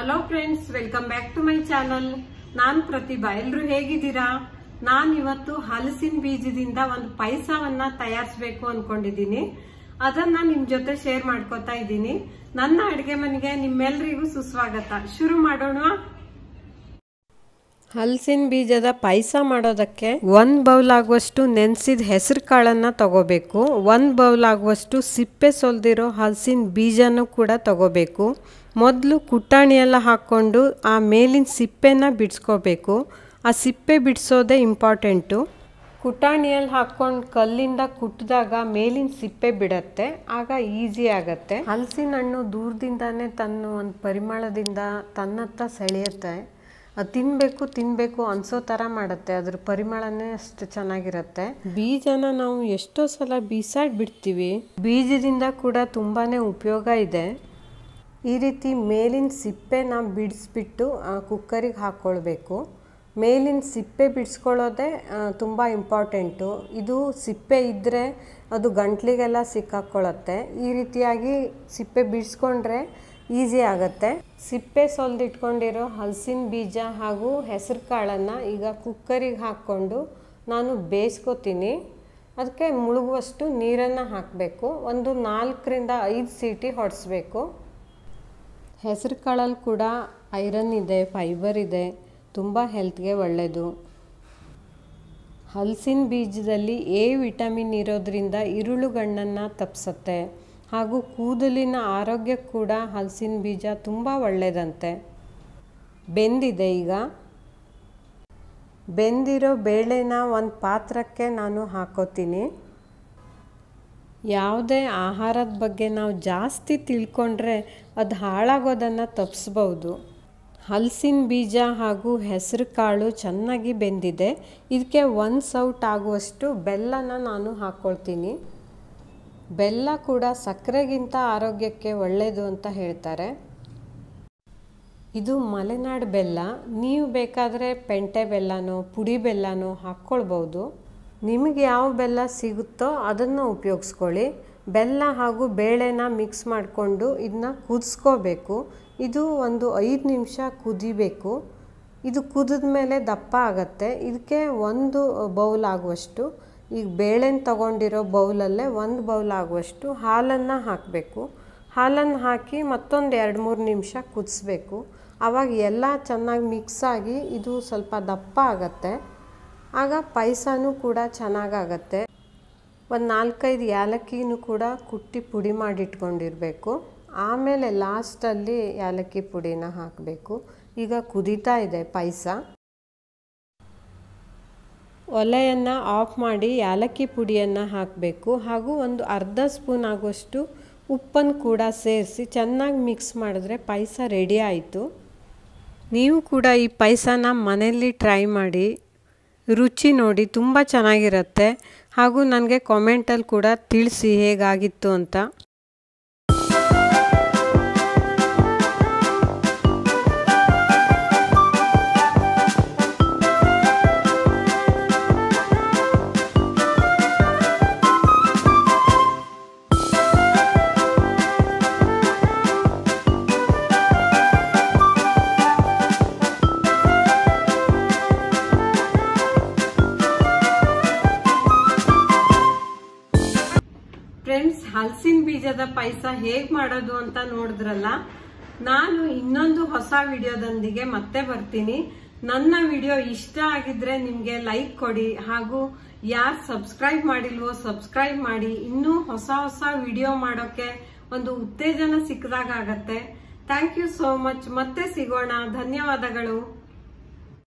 hello friends welcome back to my channel ನಾನ್ ಪ್ರತಿಭಾ ಎಲ್ರು ಹೇಗಿದ್ದೀರಾ ನಾನ್ ಇವತ್ತು ಹಲಸಿನ ಬೀಜದಿಂದ ಒಂದು ಪಾಯಸವನ್ನ ತಯಾರಿಸಬೇಕು ಅನ್ಕೊಂಡಿದೀನಿ ಅದನ್ನ ನಿಮ್ ಜೊತೆ ಶೇರ್ ಮಾಡ್ಕೋತಾ ಇದ್ದೀನಿ ನನ್ನ ಅಡಿಗೆ ಮನೆಗೆ ನಿಮ್ಮೆಲ್ರಿಗೂ ಸುಸ್ವಾಗತ ಶುರು ಮಾಡೋಣ ಹಲಸಿನ ಬೀಜದ ಪಾಯಸ ಮಾಡೋದಕ್ಕೆ ಒಂದು ಬೌಲ್ ಆಗುವಷ್ಟು ನೆನೆಸಿದ ಹೆಸರು ಕಾಳನ್ನು ತಗೋಬೇಕು ಒಂದು ಬೌಲ್ ಆಗುವಷ್ಟು ಸಿಪ್ಪೆ ಸೊಲ್ದಿರೋ ಹಲಸಿನ ಬೀಜನೂ ಕೂಡ ತಗೋಬೇಕು ಮೊದಲು ಕುಟ್ಟಾಣಿ ಎಲ್ಲ ಹಾಕ್ಕೊಂಡು ಆ ಮೇಲಿನ ಸಿಪ್ಪೆನ ಬಿಡಿಸ್ಕೋಬೇಕು ಆ ಸಿಪ್ಪೆ ಬಿಡಿಸೋದೇ ಇಂಪಾರ್ಟೆಂಟು ಕುಟಾಣಿಯಲ್ಲಿ ಹಾಕ್ಕೊಂಡು ಕಲ್ಲಿಂದ ಕುಟ್ಟಿದಾಗ ಮೇಲಿನ ಸಿಪ್ಪೆ ಬಿಡತ್ತೆ ಆಗ ಈಸಿ ಆಗತ್ತೆ ಹಲಸಿನ ಹಣ್ಣು ದೂರದಿಂದಾನೇ ತನ್ನ ಒಂದು ಪರಿಮಳದಿಂದ ತನ್ನತ್ತ ಸೆಳೆಯುತ್ತೆ ಅದು ತಿನ್ನಬೇಕು ತಿನ್ನಬೇಕು ಅನ್ಸೋ ಥರ ಮಾಡುತ್ತೆ ಅದ್ರ ಪರಿಮಳನೇ ಅಷ್ಟು ಚೆನ್ನಾಗಿರುತ್ತೆ ಬೀಜನ ನಾವು ಎಷ್ಟೋ ಸಲ ಬೀಸಾಡ್ ಬಿಡ್ತೀವಿ ಬೀಜದಿಂದ ಕೂಡ ತುಂಬಾ ಉಪಯೋಗ ಇದೆ ಈ ರೀತಿ ಮೇಲಿನ ಸಿಪ್ಪೆನ ಬಿಡಿಸ್ಬಿಟ್ಟು ಕುಕ್ಕರಿಗೆ ಹಾಕ್ಕೊಳ್ಬೇಕು ಮೇಲಿನ ಸಿಪ್ಪೆ ಬಿಡಿಸ್ಕೊಳ್ಳೋದೇ ತುಂಬ ಇಂಪಾರ್ಟೆಂಟು ಇದು ಸಿಪ್ಪೆ ಇದ್ದರೆ ಅದು ಗಂಟ್ಲಿಗೆಲ್ಲ ಸಿಕ್ಕಾಕ್ಕೊಳ್ಳುತ್ತೆ ಈ ರೀತಿಯಾಗಿ ಸಿಪ್ಪೆ ಬಿಡಿಸ್ಕೊಂಡ್ರೆ ಈಸಿ ಆಗುತ್ತೆ ಸಿಪ್ಪೆ ಸೊಲ್ದಿಟ್ಕೊಂಡಿರೋ ಹಲಸಿನ ಬೀಜ ಹಾಗೂ ಹೆಸರು ಕಾಳನ್ನು ಈಗ ಕುಕ್ಕರಿಗೆ ಹಾಕ್ಕೊಂಡು ನಾನು ಬೇಯಿಸ್ಕೊತೀನಿ ಅದಕ್ಕೆ ಮುಳುಗುವಷ್ಟು ನೀರನ್ನು ಹಾಕಬೇಕು ಒಂದು ನಾಲ್ಕರಿಂದ ಐದು ಸೀಟಿ ಹೊಡೆಸ್ಬೇಕು ಹೆಸರು ಕಾಳಲ್ಲಿ ಕೂಡ ಐರನ್ ಇದೆ ಫೈಬರ್ ಇದೆ ತುಂಬ ಹೆಲ್ತ್ಗೆ ಒಳ್ಳೆಯದು ಹಲಸಿನ ಬೀಜದಲ್ಲಿ ಎ ವಿಟಮಿನ್ ಇರೋದ್ರಿಂದ ಇರುಳುಗಣ್ಣನ್ನು ತಪ್ಪಿಸುತ್ತೆ ಹಾಗೂ ಕೂದಲಿನ ಆರೋಗ್ಯಕ್ಕೆ ಕೂಡ ಹಲಸಿನ ಬೀಜ ತುಂಬ ಒಳ್ಳೆಯದಂತೆ ಬೆಂದಿದೆ ಈಗ ಬೆಂದಿರೋ ಬೇಳೆನ ಒಂದು ಪಾತ್ರಕ್ಕೆ ನಾನು ಹಾಕೋತೀನಿ ಯಾವುದೇ ಆಹಾರದ ಬಗ್ಗೆ ನಾವು ಜಾಸ್ತಿ ತಿಳ್ಕೊಂಡ್ರೆ ಅದು ಹಾಳಾಗೋದನ್ನು ತಪ್ಪಿಸ್ಬೋದು ಹಲಸಿನ ಬೀಜ ಹಾಗೂ ಹೆಸರು ಕಾಳು ಚೆನ್ನಾಗಿ ಬೆಂದಿದೆ ಇದಕ್ಕೆ ಒಂದು ಸೌಟ್ ಆಗುವಷ್ಟು ಬೆಲ್ಲನ ನಾನು ಹಾಕ್ಕೊಳ್ತೀನಿ ಬೆಲ್ಲ ಕೂಡ ಸಕ್ಕರೆಗಿಂತ ಆರೋಗ್ಯಕ್ಕೆ ಒಳ್ಳೆಯದು ಅಂತ ಹೇಳ್ತಾರೆ ಇದು ಮಲೆನಾಡು ಬೆಲ್ಲ ನೀವು ಬೇಕಾದರೆ ಪೆಂಟೆ ಬೆಲ್ಲನೋ ಪುಡಿ ಬೆಲ್ಲನೋ ಹಾಕ್ಕೊಳ್ಬೋದು ನಿಮಗೆ ಯಾವ ಬೆಲ್ಲ ಸಿಗುತ್ತೋ ಅದನ್ನು ಉಪಯೋಗಿಸ್ಕೊಳ್ಳಿ ಬೆಲ್ಲ ಹಾಗೂ ಬೇಳೆನ ಮಿಕ್ಸ್ ಮಾಡಿಕೊಂಡು ಇದನ್ನ ಕುದಿಸ್ಕೋಬೇಕು ಇದು ಒಂದು ಐದು ನಿಮಿಷ ಕುದಿಬೇಕು ಇದು ಕುದಿದ ಮೇಲೆ ದಪ್ಪ ಆಗತ್ತೆ ಇದಕ್ಕೆ ಒಂದು ಬೌಲ್ ಆಗುವಷ್ಟು ಈಗ ಬೇಳೆನ ತಗೊಂಡಿರೋ ಬೌಲಲ್ಲೇ ಒಂದು ಬೌಲ್ ಆಗುವಷ್ಟು ಹಾಲನ್ನು ಹಾಕಬೇಕು ಹಾಲನ್ನು ಹಾಕಿ ಮತ್ತೊಂದು ಎರಡು ಮೂರು ನಿಮಿಷ ಕುದಿಸ್ಬೇಕು ಆವಾಗ ಎಲ್ಲ ಚೆನ್ನಾಗಿ ಮಿಕ್ಸ್ ಆಗಿ ಇದು ಸ್ವಲ್ಪ ದಪ್ಪ ಆಗತ್ತೆ ಆಗ ಪಾಯಸನೂ ಕೂಡ ಚೆನ್ನಾಗಾಗತ್ತೆ ಒಂದು ನಾಲ್ಕೈದು ಏಲಕ್ಕಿನೂ ಕೂಡ ಕುಟ್ಟಿ ಪುಡಿ ಮಾಡಿಟ್ಕೊಂಡಿರಬೇಕು ಆಮೇಲೆ ಲಾಸ್ಟಲ್ಲಿ ಏಲಕ್ಕಿ ಪುಡಿನ ಹಾಕಬೇಕು ಈಗ ಕುದೀತಾ ಇದೆ ಪಾಯಸ ಒಲೆಯನ್ನು ಆಫ್ ಮಾಡಿ ಏಲಕ್ಕಿ ಪುಡಿಯನ್ನು ಹಾಕಬೇಕು ಹಾಗೂ ಒಂದು ಅರ್ಧ ಸ್ಪೂನ್ ಆಗುವಷ್ಟು ಉಪ್ಪನ್ನು ಕೂಡ ಸೇರಿಸಿ ಚೆನ್ನಾಗಿ ಮಿಕ್ಸ್ ಮಾಡಿದ್ರೆ ಪಾಯಸ ರೆಡಿ ಆಯಿತು ನೀವು ಕೂಡ ಈ ಪಾಯಸನ ಮನೆಯಲ್ಲಿ ಟ್ರೈ ಮಾಡಿ ರುಚಿ ನೋಡಿ ತುಂಬ ಚೆನ್ನಾಗಿರುತ್ತೆ ಹಾಗೂ ನನಗೆ ಕಾಮೆಂಟಲ್ಲಿ ಕೂಡ ತಿಳಿಸಿ ಹೇಗಾಗಿತ್ತು ಅಂತ ಫ್ರೆಂಡ್ಸ್ ಹಲಸಿನ ಬೀಜದ ಪಾಯಸ ಹೇಗ್ ಮಾಡೋದು ಅಂತ ನೋಡಿದ್ರಲ್ಲ ನಾನು ಇನ್ನೊಂದು ಹೊಸ ವಿಡಿಯೋದೊಂದಿಗೆ ಮತ್ತೆ ಬರ್ತೀನಿ ನನ್ನ ವಿಡಿಯೋ ಇಷ್ಟ ಆಗಿದ್ರೆ ನಿಮ್ಗೆ ಲೈಕ್ ಕೊಡಿ ಹಾಗೂ ಯಾರು ಸಬ್ಸ್ಕ್ರೈಬ್ ಮಾಡಿಲ್ವೋ ಸಬ್ಸ್ಕ್ರೈಬ್ ಮಾಡಿ ಇನ್ನೂ ಹೊಸ ಹೊಸ ವಿಡಿಯೋ ಮಾಡೋಕೆ ಒಂದು ಉತ್ತೇಜನ ಸಿಕ್ಕದಾಗ ಆಗತ್ತೆ ಥ್ಯಾಂಕ್ ಯು ಸೋ ಮಚ್ ಮತ್ತೆ ಸಿಗೋಣ ಧನ್ಯವಾದಗಳು